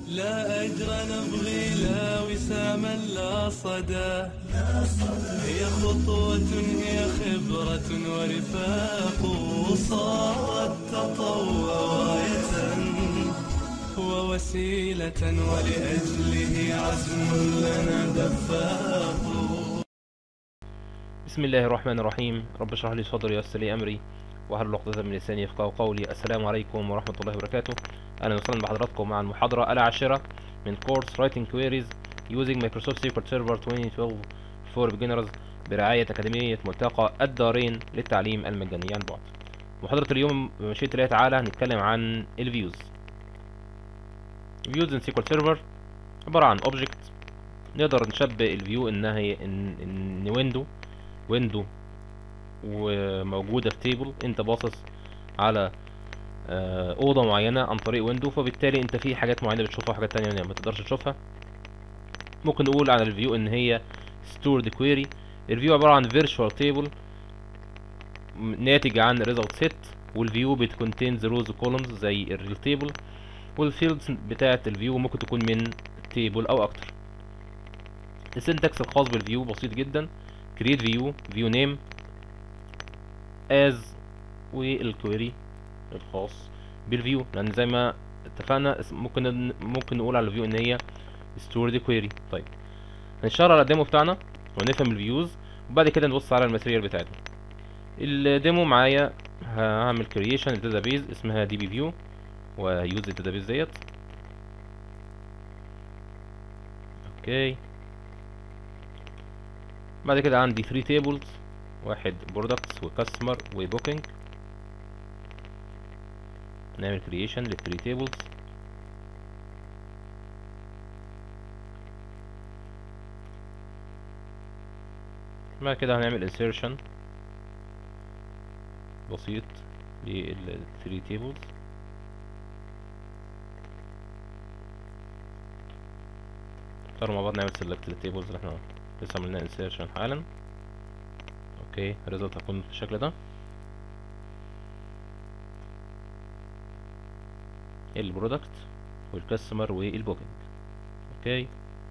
لا أجر نبغي لا وساما لا صدى هي خطوة هي خبرة ورفاق صارت تطوع غاية ووسيلة ولأجله عزم لنا دفاق بسم الله الرحمن الرحيم رب اشرح لي صدري ويسر لي امري واحلل عقدة من لساني يفقهوا قولي السلام عليكم ورحمة الله وبركاته اهلا وسهلا بحضراتكم مع المحاضرة العاشرة من كورس Writing Queries using Microsoft SQL Server 2012 for Beginners برعاية أكاديمية ملتقى الدارين للتعليم المجاني عن بعد محاضرة اليوم بمشيئة الله تعالى هنتكلم عن الفيوز views in SQL Server عبارة عن object نقدر نشبه الفيو انها هي ان ان ويندو ويندو وموجوده في تيبل انت باصص على آه، اوضه معينه عن طريق ويندو فبالتالي انت في حاجات معينه بتشوفها وحاجات تانية ما تقدرش تشوفها ممكن نقول عن الفيو ان هي stored query الفيو عباره عن virtual table م- ناتج عن result set والفيو بتكونتينز روز وكولومز زي الريل تيبل والفيلدز بتاعه الفيو ممكن تكون من تيبل او اكتر السنتكس الخاص بالفيو بسيط جدا create view view name as والكويري الخاص بالفيو لان زي ما اتفقنا اس- ممكن ممكن نقول على الفيو ان هي stored query طيب هنشتغل على الديمو بتاعنا ونفهم الفيوز وبعد كده نبص على الماتيريال بتاعتنا الديمو معايا هعمل creation للداتابيز اسمها دي بي فيو ويوز الداتابيز ديت اوكي بعد كده عندي 3 tables واحد products وكاستمر وبوكينج نعمل creation لل 3 tables بعد كده هنعمل insertion بسيط لل 3 tables تعالوا مع بعض نعمل select للتيبلز اللي احنا لسه عملنا insertion حالا اوكي الريزلت هيكون بالشكل ده البرودكت والكاستمر والبوكينج اوكي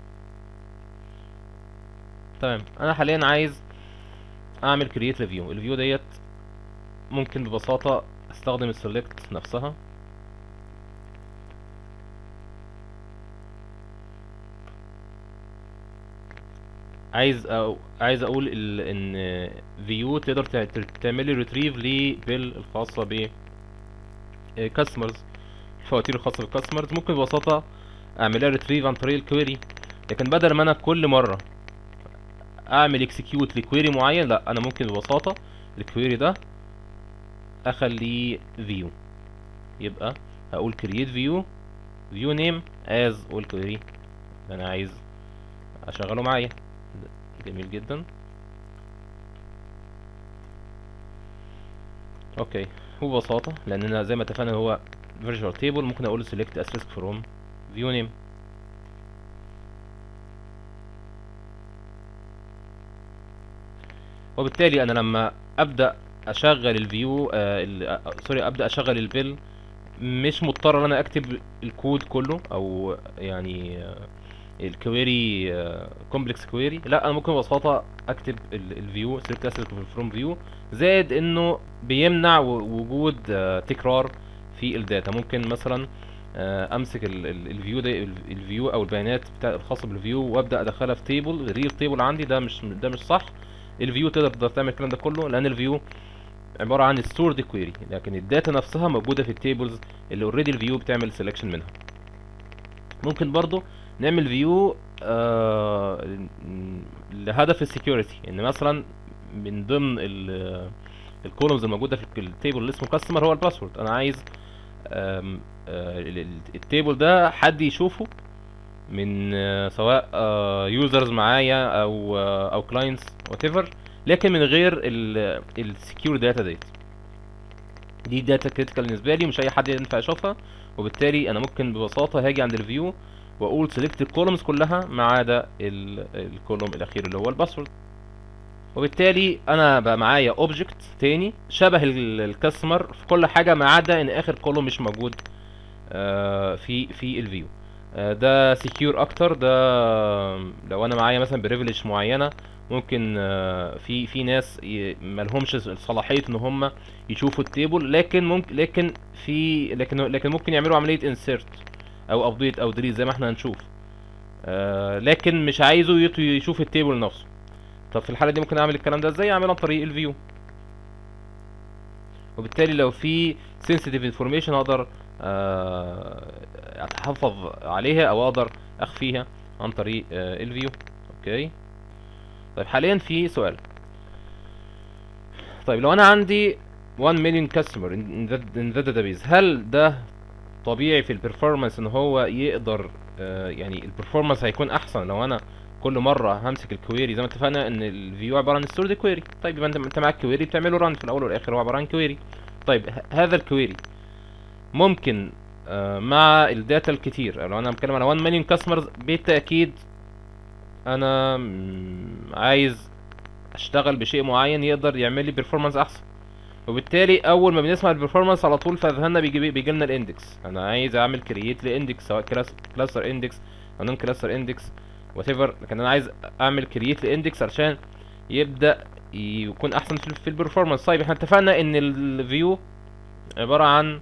تمام انا حاليا عايز اعمل create review الفيو ديت ممكن ببساطة استخدم السلكت نفسها عايز أو عايز اقول ال... ان فيو تقدر تع- تع- تعمل لي ريتريف لبيل الخاصه ب كاستمرز الفواتير الخاصه بالكاستمرز ممكن ببساطه اعملها ريتريف عن طريق الكويري لكن بدل ما انا كل مره اعمل اكسكيوت لكويري معين لا انا ممكن ببساطه الكويري ده اخليه فيو يبقى هقول create view view name as والكويري اللي انا عايز اشغله معايا جميل جدا اوكي وببساطة لاننا زي ما اتفقنا هو virtual table ممكن اقول select asterisk from view name وبالتالي انا لما ابدا اشغل الفيو سوري ابدا اشغل البيل مش مضطر ان انا اكتب الكود كله او يعني آه، الكويري كومبلكس كويري لا انا ممكن ببساطه اكتب الفيو سيلكت اسيلك فروم فيو زائد انه بيمنع و- وجود آه، تكرار في الداتا ممكن مثلا آه، امسك الفيو ده الفيو او البيانات بتاع الخاصه بالفيو وابدا ادخلها في تيبل ريل تيبل عندي ده مش ده مش صح الفيو تقدر تقدر تعمل الكلام ده كله لان الفيو عباره عن ستورد كويري لكن الداتا نفسها موجوده في التيبلز اللي اوريدي الفيو بتعمل سelection منها ممكن برضو نعمل فيو آه لهدف السكيورتي ان مثلا من ضمن الكولومز الموجوده في التيبل اللي اسمه كاستمر هو الباسورد انا عايز آم، آه، ال- ال- التيبل ده حد يشوفه من آه، سواء يوزرز معايا او آه، او كلاينتس وات ايفر لكن من غير السكيور داتا ديت دي داتا كريتيكال بالنسبه لي مش اي حد ينفع يشوفها وبالتالي انا ممكن ببساطه هاجي عند الفيو واقول سيلكت الكولومز كلها ما عدا الكولوم الاخير اللي هو الباسورد وبالتالي انا بقى معايا اوبجكت تاني شبه الكاستمر في كل حاجه ما عدا ان اخر كولوم مش موجود آه، في في الفيو آه، ده سكيور اكتر ده لو انا معايا مثلا بريفليج معينه ممكن آه، في في ناس ي- مالهمش صلاحيه ان هم يشوفوا التيبل لكن ممكن لكن في لكن لكن ممكن يعملوا عمليه انسيرت او ابديت او ديليت زي ما احنا هنشوف آه، لكن مش عايزه يط- يشوف التيبل نفسه طب في الحاله دي ممكن اعمل الكلام ده ازاي اعمله عن طريق الفيو وبالتالي لو في sensitive information اقدر آه، اتحفظ عليها او اقدر اخفيها عن طريق آه، الفيو اوكي طيب حاليا في سؤال طيب لو انا عندي 1 مليون كاستمر in that, in that database هل ده طبيعي في البرفورمانس ان هو يقدر آه، يعني البرفورمانس هيكون احسن لو انا كل مره همسك الكويري زي ما اتفقنا ان الفيو عباره عن ستورد كويري طيب يبقى انت انت معاك كويري بتعمله ران في الاول والاخر هو عباره عن كويري طيب ه- هذا الكويري ممكن آه، مع الداتا الكتير لو انا بتكلم على 1 مليون كاستمرز بالتاكيد انا مم، عايز اشتغل بشيء معين يقدر يعمل لي بيرفورمانس احسن وبالتالي اول ما بنسمع البرفورمانس على طول في اذهاننا بيجي بيجي لنا الاندكس انا عايز اعمل كرييت لاندكس سواء كلاس كلاستر اندكس او نون كلاستر اندكس وات ايفر لكن انا عايز اعمل كرييت لاندكس علشان يبدا يكون احسن في, في البرفورمانس طيب احنا اتفقنا ان الفيو عباره عن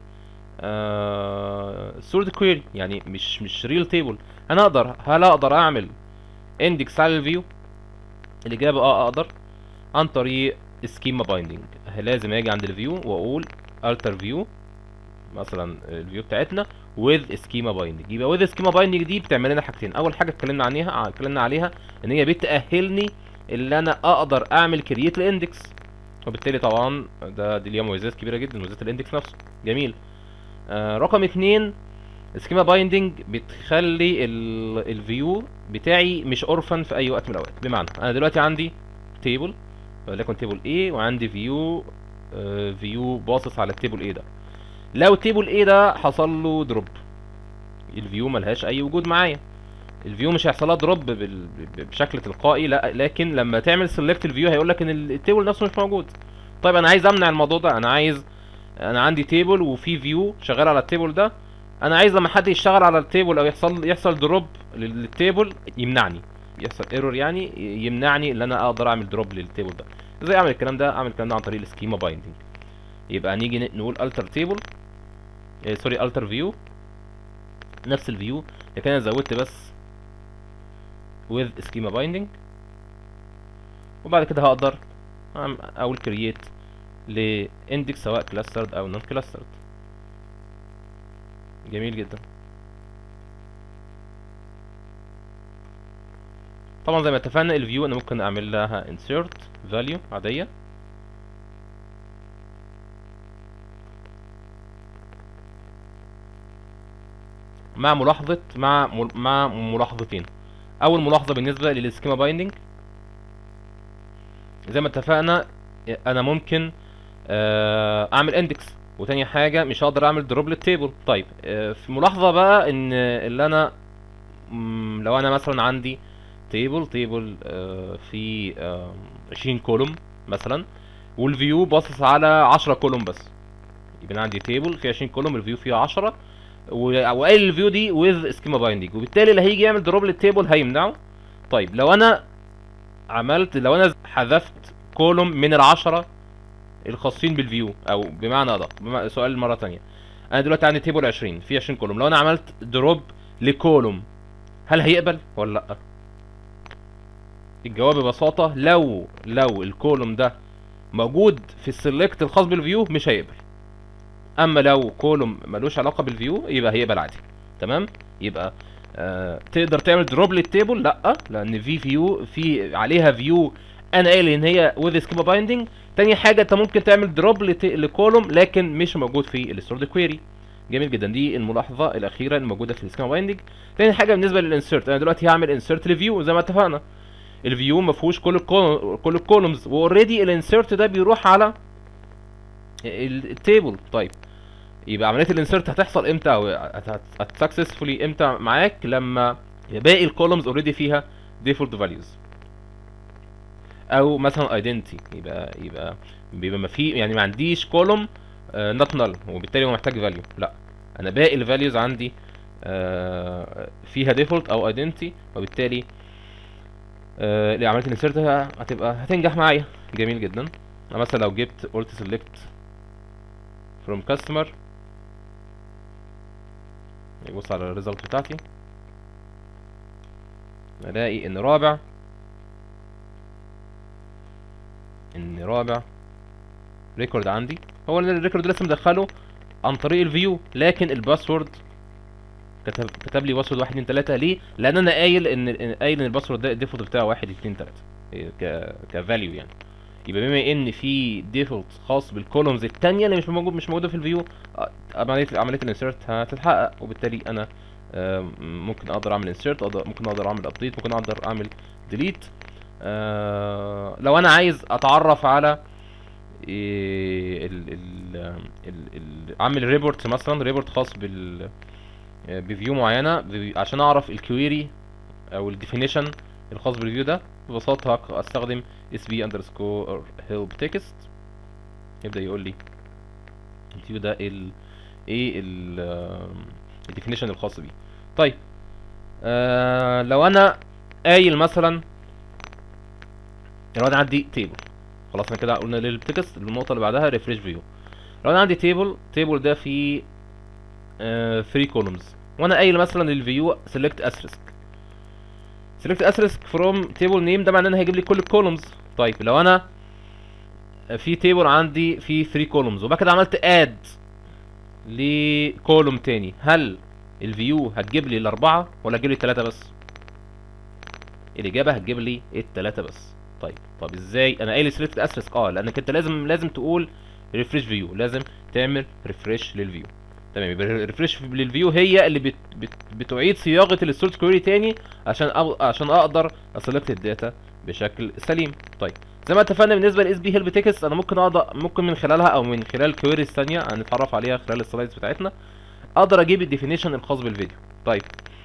سورد كويري يعني مش مش ريل تيبل انا اقدر هل اقدر اعمل اندكس على الفيو الاجابه اه اقدر عن طريق سكيما بايندينج لازم اجي عند الفيو واقول alter view مثلا الفيو بتاعتنا with schema binding يبقى with schema binding دي بتعمل لنا حاجتين اول حاجه اتكلمنا عنيها اتكلمنا عليها ان هي بتاهلني اللي انا اقدر اعمل كرييت لاندكس وبالتالي طبعا ده دي ليها مميزات كبيره جدا مميزات الاندكس نفسه جميل آه رقم اتنين سكيما بايندينج بتخلي الفيو بتاعي مش اورفن في اي وقت من الاوقات بمعنى انا دلوقتي عندي تيبل وليكن تيبل A وعندي فيو فيو باصص على التيبل A ده لو التيبل A ده حصل له دروب الفيو ملهاش اي وجود معايا الفيو مش هيحصل لها دروب بال- ب- بشكل تلقائي لا لكن لما تعمل سيلكت الفيو هيقول لك ان التيبل نفسه مش موجود طيب انا عايز امنع الموضوع ده انا عايز انا عندي تيبل وفي فيو شغال على التيبل ده انا عايز لما حد يشتغل على التيبل او يحصل يحصل دروب للتيبل يمنعني يحصل ايرور يعني يمنعني ان انا اقدر اعمل دروب للتيبل ده ازاي اعمل الكلام ده اعمل الكلام ده عن طريق السكيما بايندينج يبقى نيجي ن- نقول التر تيبل سوري التر فيو نفس الفيو لكن انا زودت بس with schema binding وبعد كده هقدر أعم- اقول create لاندكس سواء clustered او non clustered جميل جدا طبعا زي ما اتفقنا الفيو انا ممكن اعمل لها insert value عادية مع ملاحظة مع مل- مع ملاحظتين اول ملاحظة بالنسبة للسكيما بايندينج زي ما اتفقنا انا ممكن آه، اعمل اندكس وتاني حاجة مش هقدر اعمل دروب للتيبل طيب آه، في ملاحظة بقى ان اللي انا مم، لو انا مثلا عندي تيبل تيبل في آه، 20 كولوم مثلا والفيو باصص على 10 كولوم بس يبقى انا عندي تيبل فيه 20 كولوم الفيو فيه 10 و- وقال الفيو دي with سكيما بايندينج وبالتالي اللي هيجي يعمل دروب للتيبل هيمنعه طيب لو انا عملت لو انا حذفت كولوم من العشرة الخاصين بالفيو او بمعنى ادق بمعنى سؤال مره تانية انا دلوقتي عندي تيبل 20 في 20 كولوم لو انا عملت دروب لكولوم هل هيقبل ولا لا الجواب ببساطه لو لو الكولوم ده موجود في السلكت الخاص بالفيو مش هيقبل اما لو كولوم ملوش علاقه بالفيو يبقى هيقبل عادي تمام يبقى آه تقدر تعمل دروب للتيبل لا لان في فيو في عليها فيو انا قايل ان هي وذ سكيما بايندينج تاني حاجه انت ممكن تعمل دروب لكولوم لكن مش موجود في الستورد كويري جميل جدا دي الملاحظه الاخيره الموجوده في السكيما بايندينج تاني حاجه بالنسبه للانسيرت انا دلوقتي هعمل انسيرت لفيو زي ما اتفقنا الفيو ما فيهوش كل الكول- كل الكولومز واوريدي الانسيرت ده بيروح على التيبل طيب يبقى عمليه الانسيرت هتحصل امتى او هتسكسسفولي امتى معاك لما باقي الكولومز اوريدي فيها ديفولت فاليوز او مثلا ايدنتي يبقى يبقى بيبقى ما في يعني ما عنديش كولوم نوت نل وبالتالي هو محتاج فاليو لا انا باقي الفاليوز عندي آه، فيها ديفولت او ايدنتي وبالتالي آه، اللي عملت الانسيرت هتبقى هتنجح معايا جميل جدا أنا مثلا لو جبت قلت select from customer يبص على الريزلت بتاعتي الاقي ان رابع ان رابع ريكورد عندي هو إن الريكورد لسه مدخله عن طريق الفيو لكن الباسورد كتب كتب لي باسورد 1 2 3 ليه؟ لان انا قايل ان إن- قايل ان الباسورد ده الديفولت بتاعه 1 2 3 ك كفاليو يعني يبقى بما ان في ديفولت خاص بالكولومز الثانيه اللي مش موجود مش موجوده في الفيو آه، عمليه عمليه الانسيرت هتتحقق وبالتالي انا آم، ممكن اقدر اعمل انسيرت ممكن اقدر اعمل ابديت ممكن اقدر اعمل ديليت لو انا عايز اتعرف على إيه، ال ال ال ال اعمل ريبورت مثلا ريبورت خاص بال بفيو معينه ب- عشان اعرف الكويري او الديفينيشن الخاص بالفيو ده ببساطه هك- استخدم اس بي اندرسكور هيلب تكست يبدا يقول لي الفيو ده ال ايه الديفينيشن الخاص بيه طيب آه لو انا قايل مثلا لو انا عندي تيبل خلاص انا كده قلنا للتكست النقطه اللي بعدها ريفريش فيو لو انا عندي تيبل تيبل ده فيه 3 كولومز وانا قايل مثلا الفيو سيلكت اسرسك سيلكت اسرسك فروم تيبل نيم ده معناه ان هيجيب لي كل الكولومز طيب لو انا في تيبل عندي فيه 3 كولومز وبعد كده عملت اد لكولوم تاني هل الفيو هتجيب لي الاربعه ولا هتجيب لي الثلاثه بس الاجابه هتجيب لي الثلاثه بس طيب طب ازاي انا قايل سيلكت اسرسك اه لانك انت لازم لازم تقول ريفريش فيو لازم تعمل ريفريش للفيو تمام يبقى الريفريش للفيو هي اللي بت بت بتعيد صياغه السورس كويري تاني عشان أو عشان اقدر اسلكت الداتا بشكل سليم طيب زي ما اتفقنا بالنسبه لاس بي هيلب تكست انا ممكن اقدر ممكن من خلالها او من خلال الكويريز الثانيه هنتعرف عليها خلال السلايدز بتاعتنا اقدر اجيب الديفينيشن الخاص بالفيديو طيب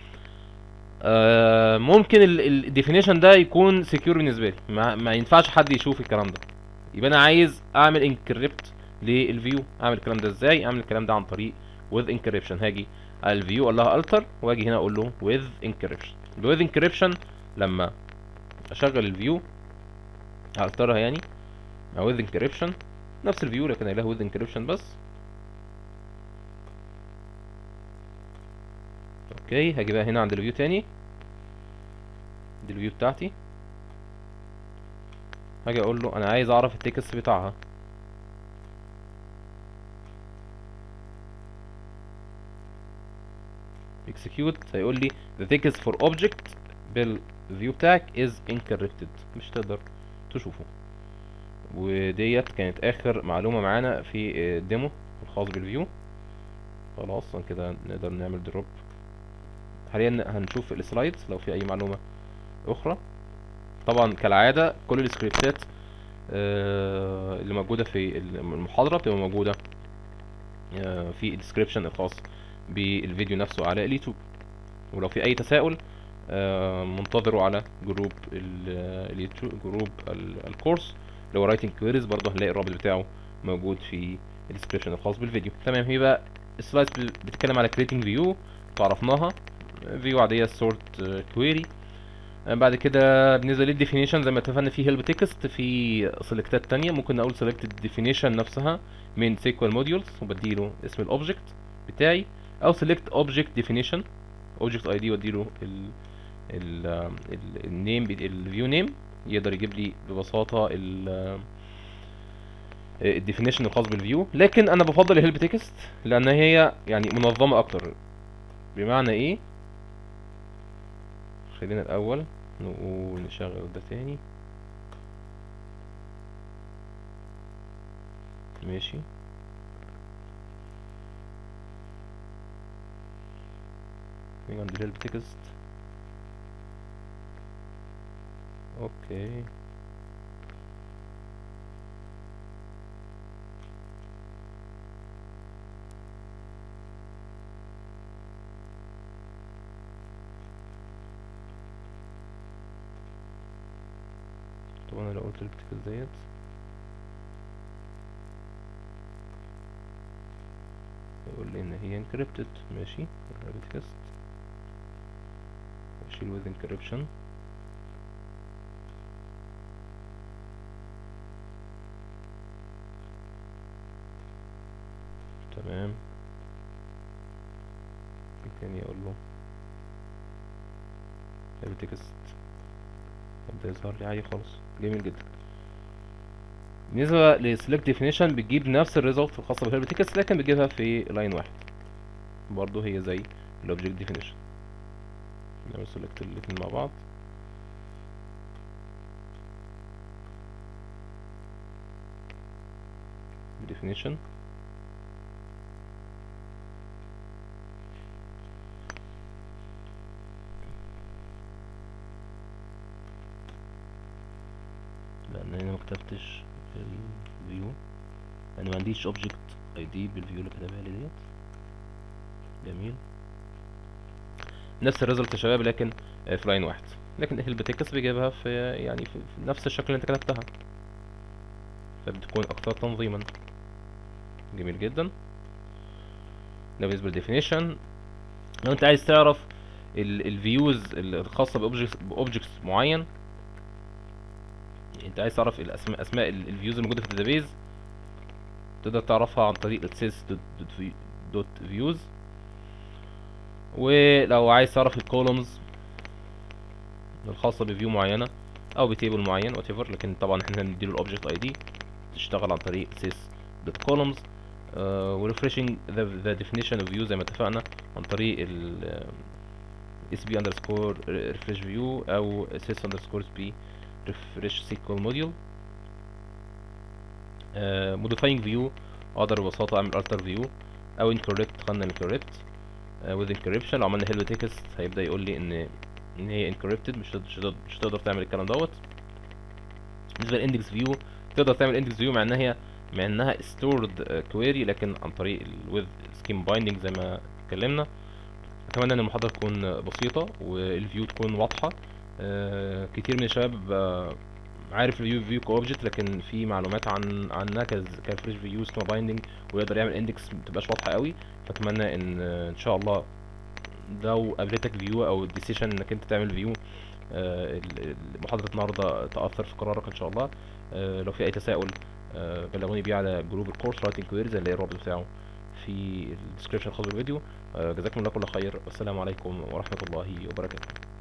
آه ممكن الديفينيشن ده يكون سكيور بالنسبه لي ما, ما ينفعش حد يشوف الكلام ده يبقى انا عايز اعمل انكريبت للفيو اعمل الكلام ده ازاي اعمل الكلام ده عن طريق with encryption هاجي على الفيو اقول لها alter واجي هنا اقول له with encryption ال with encryption لما اشغل الفيو هالترها يعني مع with encryption نفس الفيو لكن قايلها with encryption بس اوكي هاجي بقى هنا عند الفيو تاني دي الفيو بتاعتي هاجي اقول له انا عايز اعرف التكست بتاعها execute هيقول لي the text for object بالفيو بتاعك is encrypted مش تقدر تشوفه وديت كانت اخر معلومة معانا في الديمو الخاص بالفيو خلاص أنا كده نقدر نعمل دروب حاليا هنشوف السلايدز لو في اي معلومة اخرى طبعا كالعادة كل السكريبتات آه، اللي موجودة في المحاضرة بتبقى موجودة آه، في الديسكريبشن الخاص بالفيديو نفسه على اليوتيوب ولو في اي تساؤل آه، منتظره على جروب ال- اليوتيوب جروب ال- الكورس اللي هو رايتنج كويريز برضه هنلاقي الرابط بتاعه موجود في الديسكريبشن الخاص بالفيديو تمام هي بقى السلايدز بتتكلم على كريتنج فيو تعرفناها فيو عاديه سورت كويري بعد كده بالنسبه للديفينيشن زي ما اتفقنا في هيلب تكست في سيلكتات تانية ممكن اقول سيلكت الديفينيشن نفسها من سيكوال موديولز وبديله اسم الاوبجكت بتاعي او سيلكت اوبجكت ديفينيشن اوبجكت اي دي واديله ال ال النيم الفيو نيم يقدر يجيب لي ببساطه ال الديفينيشن الخاص بالفيو لكن انا بفضل الهيلب تكست لان هي يعني منظمه اكتر بمعنى ايه خلينا الاول نقول نشغل ده تاني ماشي نيجي عند الهيلب تكست اوكي طب انا لو قلت التكست ديت يقول لان هي انكريبتد ماشي private text واشيل with encryption تمام ايه تاني اقول له private text يبدأ يظهر لي عادي خالص جميل جدا بالنسبة للسلكت ديفينيشن بتجيب نفس الريزلت الخاصة بالهيرب تكست لكن بتجيبها في لاين واحد برضه هي زي الاوبجكت ديفينيشن نعمل سلكت الاتنين مع بعض definition لان هنا ما كتبتش الفيو انا ما عنديش اوبجكت اي دي بالفيو اللي كتبها لي ديت جميل نفس الريزلت يا شباب لكن آه، في لاين واحد لكن البتكس بيجيبها في يعني في في نفس الشكل اللي انت كتبتها فبتكون اكثر تنظيما جميل جدا ده بالنسبه للديفينيشن لو انت عايز تعرف الفيوز الخاصه باوبجكتس باوبجكتس معين انت عايز تعرف الاسماء اسماء الفيوز الموجوده في الداتابيز تقدر تعرفها عن طريق السيس دوت فيوز ولو عايز تعرف الكولومز الخاصه بفيو معينه او بتيبل معين وات لكن طبعا احنا هنديله الاوبجكت اي دي تشتغل عن طريق sys دوت columns و refreshing the, the definition of view زي ما اتفقنا عن طريق ال uh, sp underscore refresh view او sys underscore sp refresh SQL module uh, modifying view اقدر ببساطة اعمل alter view او incorrect خلنا incorrect uh, with encryption لو عملنا hello text هيبدأ يقول لي ان ان هي encrypted مش هتقدر- مش هتقدر- مش هتقدر تعمل الكلام دوت بالنسبة للاندكس فيو تقدر تعمل اندكس فيو مع انها هي مع انها stored كويري لكن عن طريق ال with scheme binding زي ما اتكلمنا اتمنى ان المحاضرة تكون بسيطة والفيو تكون واضحة آه، كتير من الشباب آه، عارف الفيو فيو كاوبجكت لكن في معلومات عن عنها كز- كفريش فيو سكيما بايندنج ويقدر يعمل اندكس متبقاش واضحة قوي فاتمنى ان آه، ان شاء الله لو قابلتك فيو او ديسيشن انك انت تعمل فيو محاضرة النهاردة تأثر في قرارك ان شاء الله آه، لو في اي تساؤل آه، بلغوني بيه على جروب الكورس رايتنج كويريز اللي الرابط بتاعه في الديسكربشن الخاص بالفيديو آه، جزاكم الله كل خير والسلام عليكم ورحمة الله وبركاته